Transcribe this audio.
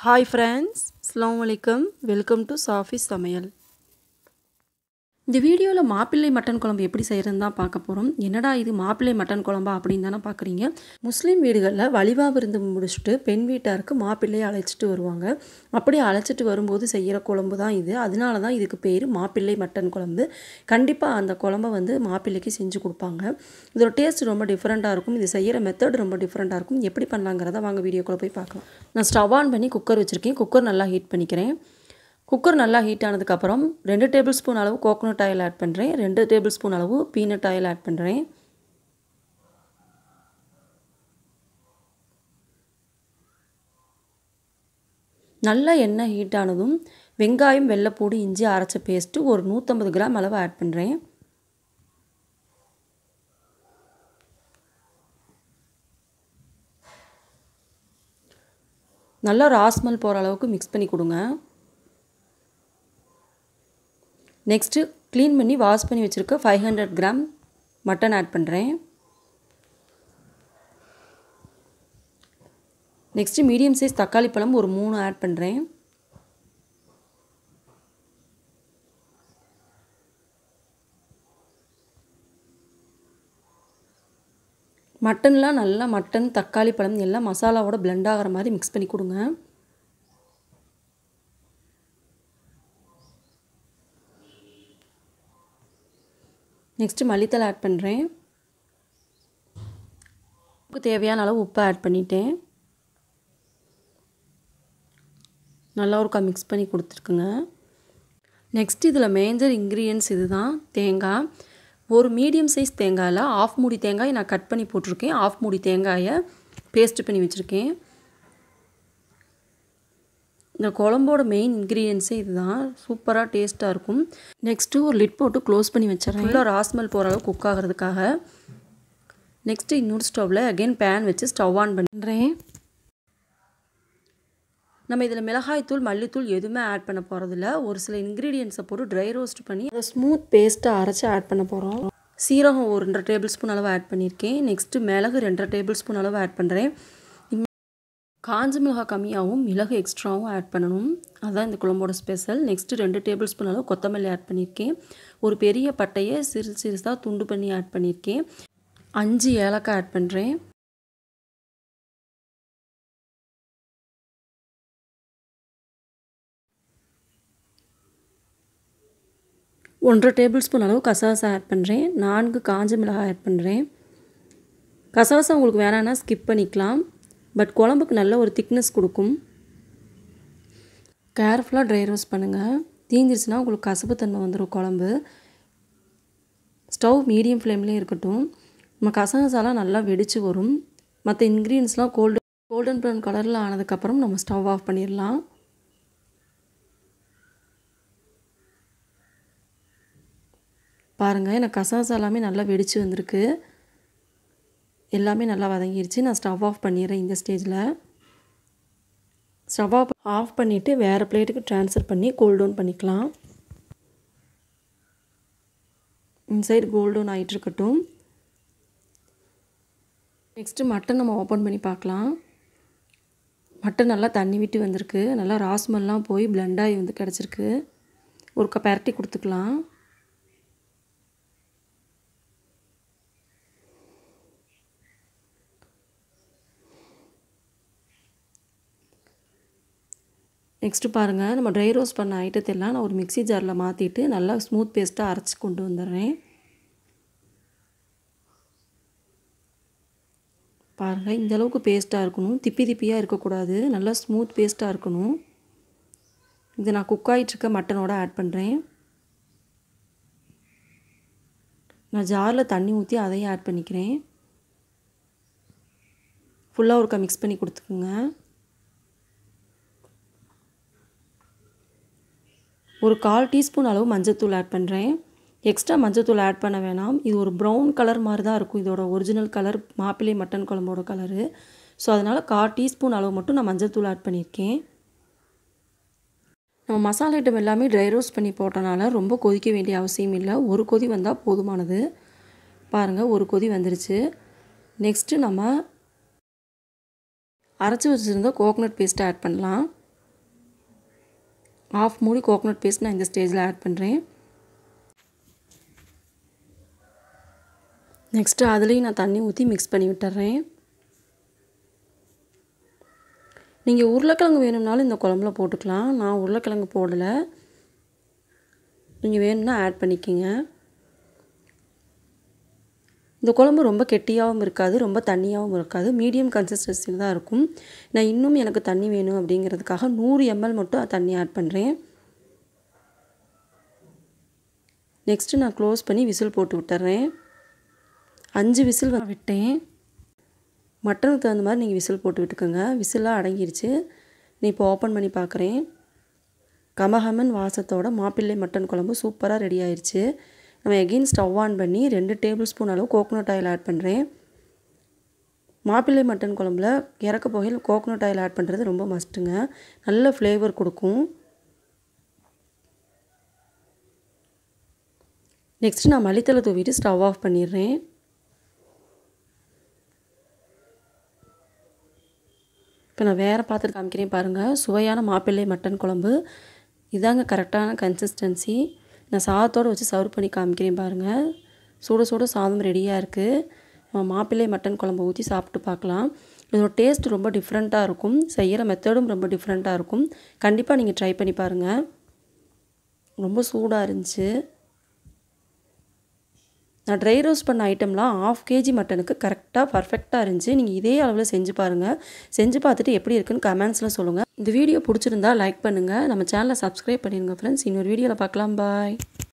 hi friends அஸ்லாம் வலைக்கம் welcome to Shafi சமையல் இந்த வீடியோவில் மாப்பிள்ளை மட்டன் குழம்பு எப்படி செய்கிறதுன்னு தான் பார்க்க போகிறோம் என்னடா இது மாப்பிள்ளை மட்டன் குழம்பா அப்படின்னு தானே பார்க்குறீங்க முஸ்லீம் வீடுகளில் வழிபா விருந்து முடிச்சுட்டு பெண் வீட்டாருக்கு மாப்பிள்ளையை அழைச்சிட்டு வருவாங்க அப்படி அழைச்சிட்டு வரும்போது செய்கிற குழம்பு தான் இது அதனால தான் இதுக்கு பேர் மாப்பிள்ளை மட்டன் குழம்பு கண்டிப்பாக அந்த குழம்ப வந்து மாப்பிள்ளைக்கு செஞ்சு கொடுப்பாங்க இதோட டேஸ்ட் ரொம்ப டிஃப்ரெண்ட்டாக இருக்கும் இது செய்கிற மெத்தட் ரொம்ப டிஃப்ரெண்ட்டாக இருக்கும் எப்படி பண்ணலாங்கிறத வாங்க வீடியோக்குள்ளே போய் பார்க்கலாம் நான் ஸ்டவ் ஆன் பண்ணி குக்கர் வச்சுருக்கேன் குக்கர் நல்லா ஹீட் பண்ணிக்கிறேன் குக்கர் நல்லா ஹீட் ஆனதுக்கப்புறம் ரெண்டு டேபிள் ஸ்பூன் அளவு கோகோனட் ஆயில் ஆட் பண்ணுறேன் ரெண்டு டேபிள் ஸ்பூன் அளவு பீனட் ஆயில் ஆட் பண்ணுறேன் நல்லா எண்ணெய் ஹீட் ஆனதும் வெங்காயம் வெள்ளைப்பூடி இஞ்சி அரைச்ச பேஸ்ட்டு ஒரு நூற்றம்பது கிராம் அளவு ஆட் பண்ணுறேன் நல்லா ராஸ்மல் போகிற அளவுக்கு மிக்ஸ் பண்ணி கொடுங்க நெக்ஸ்ட்டு க்ளீன் பண்ணி வாஷ் பண்ணி வச்சுருக்க five hundred gram mutton add பண்ணுறேன் நெக்ஸ்ட்டு மீடியம் சைஸ் தக்காளி பழம் ஒரு மூணு ஆட் பண்ணுறேன் மட்டன்லாம் நல்லா மட்டன் தக்காளி பழம் எல்லாம் மசாலாவோட பிளெண்ட் ஆகிற மாதிரி மிக்ஸ் பண்ணி கொடுங்க நெக்ஸ்ட்டு மல்லித்தலை ஆட் பண்ணுறேன் உப்பு தேவையான அளவு உப்பு ஆட் பண்ணிட்டேன் நல்லா ஒருக்கா மிக்ஸ் பண்ணி கொடுத்துருக்குங்க நெக்ஸ்ட் இதில் மேஜர் இன்க்ரீடியன்ஸ் இது தான் தேங்காய் ஒரு மீடியம் சைஸ் தேங்காயில் ஆஃப் மூடி தேங்காய் நான் கட் பண்ணி போட்டிருக்கேன் ஆஃப் மூடி தேங்காயை பேஸ்ட் பண்ணி வச்சுருக்கேன் இந்த குழம்போட மெயின் இன்க்ரீடியன்ஸே இதுதான் சூப்பராக டேஸ்ட்டாக இருக்கும் நெக்ஸ்ட்டு ஒரு லிட் போட்டு க்ளோஸ் பண்ணி வச்சிடறேன் ஃபுல்லாக ராஸ்மல் போகிற அளவு குக் ஆகிறதுக்காக நெக்ஸ்ட்டு இன்னொரு ஸ்டவ்வில் அகெயின் பேன் வச்சு ஸ்டவ் ஆன் பண்ணுறேன் நம்ம இதில் மிளகாய்த்தூள் மல்லித்தூள் எதுவுமே ஆட் பண்ண போகிறதில்ல ஒரு சில இன்க்ரீடியன்ஸை போட்டு ட்ரை ரோஸ்ட் பண்ணி அதை ஸ்மூத் பேஸ்ட்டாக அரைச்சி ஆட் பண்ண போகிறோம் சீரகம் ஒரு ரெண்டரை டேபிள் ஸ்பூன் அளவு ஆட் பண்ணியிருக்கேன் நெக்ஸ்ட்டு மிளகு ரெண்டரை டேபிள் ஸ்பூன் அளவு ஆட் பண்ணுறேன் காஞ்ச மிளகாய் கம்மியாகவும் மிளகு எக்ஸ்ட்ராவும் ஆட் பண்ணணும் அதுதான் இந்த குழம்போட ஸ்பெஷல் நெக்ஸ்ட்டு ரெண்டு டேபிள் ஸ்பூன் அளவு கொத்தமல்லி ஆட் பண்ணியிருக்கேன் ஒரு பெரிய பட்டையை சிறு சிறுசாக துண்டு பண்ணி ஆட் பண்ணியிருக்கேன் அஞ்சு ஏலக்காய் ஆட் பண்ணுறேன் ஒன்றரை டேபிள் ஸ்பூன் அளவு கசகசா ஆட் பண்ணுறேன் நான்கு காஞ்ச மிளகாய் ஆட் பண்ணுறேன் கசகசா உங்களுக்கு வேணான்னா ஸ்கிப் பண்ணிக்கலாம் பட் குழம்புக்கு நல்ல ஒரு திக்னஸ் கொடுக்கும் கேர்ஃபுல்லாக ட்ரை ரோஸ்ட் பண்ணுங்கள் தீஞ்சிருச்சுன்னா உங்களுக்கு கசப்புத்தன்மை வந்துடும் குழம்பு ஸ்டவ் மீடியம் ஃப்ளேம்லேயே இருக்கட்டும் நம்ம கசகசாலாம் நல்லா வெடித்து வரும் மற்ற இன்க்ரீடியன்ஸ்லாம் கோல்டு கோல்டன் ப்ரௌன் கலரில் ஆனதுக்கப்புறம் நம்ம ஸ்டவ் ஆஃப் பண்ணிடலாம் பாருங்கள் எனக்கு கசகசா எல்லாமே நல்லா வெடித்து வந்திருக்கு எல்லாமே நல்லா வதங்கிருச்சு நான் ஸ்டவ் ஆஃப் பண்ணிடுறேன் இந்த ஸ்டேஜில் ஸ்டவ் ஆஃப் ஆஃப் பண்ணிவிட்டு வேறு பிளேட்டுக்கு ட்ரான்ஸ்ஃபர் பண்ணி கோல்ட் டவுன் பண்ணிக்கலாம் இன்சைடு கோல்ட் டவுன் ஆகிட்டுருக்கட்டும் நெக்ஸ்ட்டு மட்டன் நம்ம ஓப்பன் பண்ணி பார்க்கலாம் மட்டன் நல்லா தண்ணி விட்டு வந்திருக்கு நல்லா ராஸ்மெல்லாம் போய் பிளெண்டாகி வந்து கிடச்சிருக்கு ஒரு கப் பரட்டி கொடுத்துக்கலாம் நெக்ஸ்ட்டு பாருங்கள் நம்ம ட்ரை ரோஸ்ட் பண்ண ஐட்டத்தெல்லாம் நான் ஒரு மிக்சி ஜாரில் மாற்றிட்டு நல்லா ஸ்மூத் பேஸ்ட்டாக அரைச்சி கொண்டு வந்துடுறேன் பாருங்கள் இந்தளவுக்கு பேஸ்ட்டாக இருக்கணும் திப்பி திப்பியாக இருக்கக்கூடாது நல்லா ஸ்மூத் பேஸ்ட்டாக இருக்கணும் இது நான் குக் ஆகிட்டுருக்க மட்டனோட ஆட் பண்ணுறேன் நான் ஜாரில் தண்ணி ஊற்றி அதையும் ஆட் பண்ணிக்கிறேன் ஃபுல்லாக ஒருக்கா மிக்ஸ் பண்ணி கொடுத்துக்குங்க ஒரு கால் டீஸ்பூன் அளவு மஞ்சத்தூள் ஆட் பண்ணுறேன் எக்ஸ்ட்ரா மஞ்சத்தூள் ஆட் பண்ண வேணாம் இது ஒரு ப்ரௌன் கலர் மாதிரி தான் இருக்கும் இதோட ஒரிஜினல் கலர் மாப்பிள்ளை மட்டன் குழம்போட கலரு ஸோ அதனால் கால் டீஸ்பூன் அளவு மட்டும் நான் மஞ்சத்தூள் ஆட் பண்ணியிருக்கேன் நம்ம மசாலா ஐட்டம் எல்லாமே ட்ரை ரோஸ்ட் பண்ணி போட்டனால ரொம்ப கொதிக்க வேண்டிய அவசியம் இல்லை ஒரு கொதி வந்தால் போதுமானது பாருங்கள் ஒரு கொதி வந்துருச்சு நெக்ஸ்ட்டு நம்ம அரைச்சி வச்சுருந்த கோகனட் பேஸ்ட்டை ஆட் பண்ணலாம் ஆஃப் மூடி கோகோனட் பேஸ்ட் நான் இந்த ஸ்டேஜில் ஆட் பண்ணுறேன் நெக்ஸ்ட்டு அதுலேயும் நான் தண்ணி ஊற்றி மிக்ஸ் பண்ணி விட்டுறேன் நீங்கள் உருளைக்கிழங்கு வேணும்னாலும் இந்த குழம்புல போட்டுக்கலாம் நான் உருளைக்கிழங்கு போடலை நீங்கள் வேணும்னா ஆட் பண்ணிக்கோங்க இந்த குழம்பு ரொம்ப கெட்டியாகவும் இருக்காது ரொம்ப தண்ணியாகவும் இருக்காது மீடியம் கன்சிஸ்டன்சியில் தான் இருக்கும் நான் இன்னும் எனக்கு தண்ணி வேணும் அப்படிங்கிறதுக்காக நூறு எம்எல் மட்டும் தண்ணி ஆட் பண்ணுறேன் நெக்ஸ்ட்டு நான் க்ளோஸ் பண்ணி விசில் போட்டு விட்டுறேன் அஞ்சு விசில் விட்டேன் மட்டனுக்கு தகுந்த மாதிரி நீங்கள் விசில் போட்டு விட்டுக்கோங்க விசிலாக அடங்கிருச்சு நீ இப்போ ஓப்பன் பண்ணி பார்க்குறேன் கமகமன் வாசத்தோட மாப்பிள்ளை மட்டன் குழம்பு சூப்பராக ரெடி ஆயிடுச்சு நம்ம எகெயின் ஸ்டவ் ஆன் பண்ணி ரெண்டு டேபிள் ஸ்பூன் அளவு கோகோனட் ஆயில் ஆட் பண்ணுறேன் மாப்பிள்ளை மட்டன் குழம்புல இறக்க போகையில் கோகோனட் ஆயில் ஆட் பண்ணுறது ரொம்ப மஸ்ட்டுங்க நல்ல ஃப்ளேவர் கொடுக்கும் நெக்ஸ்ட்டு நான் மல்லித்தலை தூவிட்டு ஸ்டவ் ஆஃப் பண்ணிடுறேன் இப்போ நான் வேறு பாத்திரம் காமிக்கிறேன் பாருங்கள் சுவையான மாப்பிள்ளை மட்டன் குழம்பு இதாங்க கரெக்டான கன்சிஸ்டன்சி நான் சாதத்தோடு வச்சு சர்வ் பண்ணி காமிக்கிறேன் பாருங்கள் சுட சுட சாதம் ரெடியாக இருக்குது நம்ம மாப்பிள்ளை மட்டன் குழம்பு ஊற்றி சாப்பிட்டு பார்க்கலாம் இதோட டேஸ்ட் ரொம்ப டிஃப்ரெண்ட்டாக இருக்கும் செய்கிற மெத்தடும் ரொம்ப டிஃப்ரெண்ட்டாக இருக்கும் கண்டிப்பாக நீங்கள் ட்ரை பண்ணி பாருங்கள் ரொம்ப சூடாக இருந்துச்சு நான் ட்ரை ரோஸ்ட் பண்ண ஐட்டம்லாம் ஆஃப் கேஜி மட்டனுக்கு கரெக்டாக பர்ஃபெக்டாக இருந்துச்சு நீங்கள் இதே அளவில் செஞ்சு பாருங்கள் செஞ்சு பார்த்துட்டு எப்படி இருக்குன்னு கமெண்ட்ஸில் சொல்லுங்கள் இந்த வீடியோ பிடிச்சிருந்தா லைக் பண்ணுங்கள் நம்ம சேனலை சப்ஸ்கிரைப் பண்ணிடுங்க ஃப்ரெண்ட்ஸ் இன்னொரு வீடியோவில் பார்க்கலாம் பாய்